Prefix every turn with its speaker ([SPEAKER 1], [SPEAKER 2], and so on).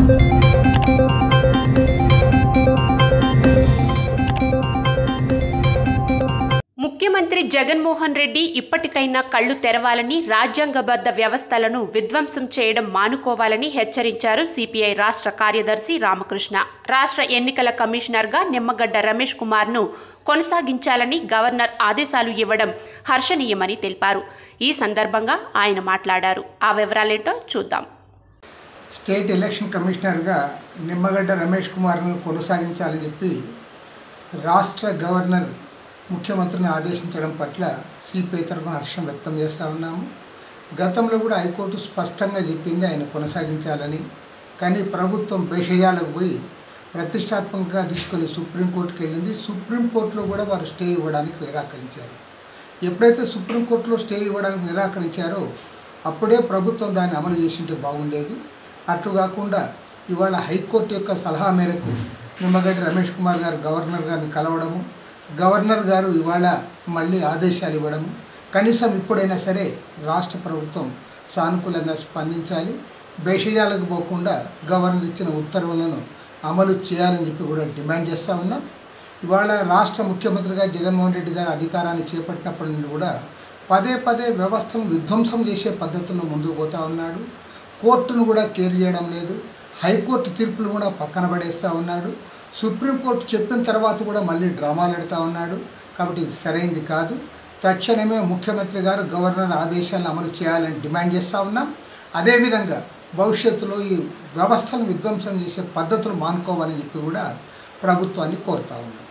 [SPEAKER 1] ముఖ్యమంత్రి జగన్మోహన్ రెడ్డి ఇప్పటికైనా కళ్లు తెరవాలని రాజ్యాంగబద్ధ వ్యవస్థలను విధ్వంసం చేయడం మానుకోవాలని హెచ్చరించారు సిపిఐ రాష్ట్ర కార్యదర్శి రామకృష్ణ రాష్ట్ర ఎన్నికల కమిషనర్గా నిమ్మగడ్డ రమేష్ కుమార్ను కొనసాగించాలని గవర్నర్ ఆదేశాలు ఇవ్వడం హర్షణీయమని తెలిపారు ఈ సందర్భంగా ఆయన మాట్లాడారు ఆ వివరాలేంటో చూద్దాం
[SPEAKER 2] స్టేట్ ఎలక్షన్ కమిషనర్గా నిమ్మగడ్డ రమేష్ కుమార్ను కొనసాగించాలని చెప్పి రాష్ట్ర గవర్నర్ ముఖ్యమంత్రిని ఆదేశించడం పట్ల సిపిఐ తరఫున హర్షం వ్యక్తం చేస్తూ ఉన్నాము గతంలో కూడా హైకోర్టు స్పష్టంగా చెప్పింది ఆయన కొనసాగించాలని కానీ ప్రభుత్వం భేషజాలకు పోయి ప్రతిష్టాత్మకంగా తీసుకొని సుప్రీంకోర్టుకి వెళ్ళింది సుప్రీంకోర్టులో కూడా వారు స్టే ఇవ్వడానికి నిరాకరించారు ఎప్పుడైతే సుప్రీంకోర్టులో స్టే ఇవ్వడానికి నిరాకరించారో అప్పుడే ప్రభుత్వం దాన్ని అమలు చేసింటే బాగుండేది అట్లు కాకుండా ఇవాళ హైకోర్టు యొక్క సలహా మేరకు నిమ్మగడ్డి రమేష్ కుమార్ గారు గవర్నర్ గారిని కలవడము గవర్నర్ గారు ఇవాళ మళ్ళీ ఆదేశాలు ఇవ్వడము కనీసం ఇప్పుడైనా సరే రాష్ట్ర ప్రభుత్వం సానుకూలంగా స్పందించాలి భేషజాలకు పోకుండా గవర్నర్ ఇచ్చిన ఉత్తర్వులను అమలు చేయాలని చెప్పి కూడా డిమాండ్ చేస్తూ ఉన్నాం ఇవాళ రాష్ట్ర ముఖ్యమంత్రిగా జగన్మోహన్ రెడ్డి గారు అధికారాన్ని చేపట్టినప్పటి నుండి కూడా పదే పదే వ్యవస్థను విధ్వంసం చేసే పద్ధతుల్లో ముందుకు పోతా ఉన్నాడు కోర్టును కూడా కేర్ చేయడం లేదు హైకోర్టు తీర్పులు కూడా పక్కన పడేస్తూ ఉన్నాడు సుప్రీంకోర్టు చెప్పిన తర్వాత కూడా మళ్ళీ డ్రామాలు ఆడుతూ ఉన్నాడు కాబట్టి ఇది సరైంది కాదు తక్షణమే ముఖ్యమంత్రి గారు గవర్నర్ ఆదేశాలను అమలు చేయాలని డిమాండ్ చేస్తూ ఉన్నాం అదేవిధంగా భవిష్యత్తులో ఈ వ్యవస్థను విధ్వంసం చేసే పద్ధతులు మానుకోవాలని చెప్పి కూడా ప్రభుత్వాన్ని కోరుతా ఉన్నాం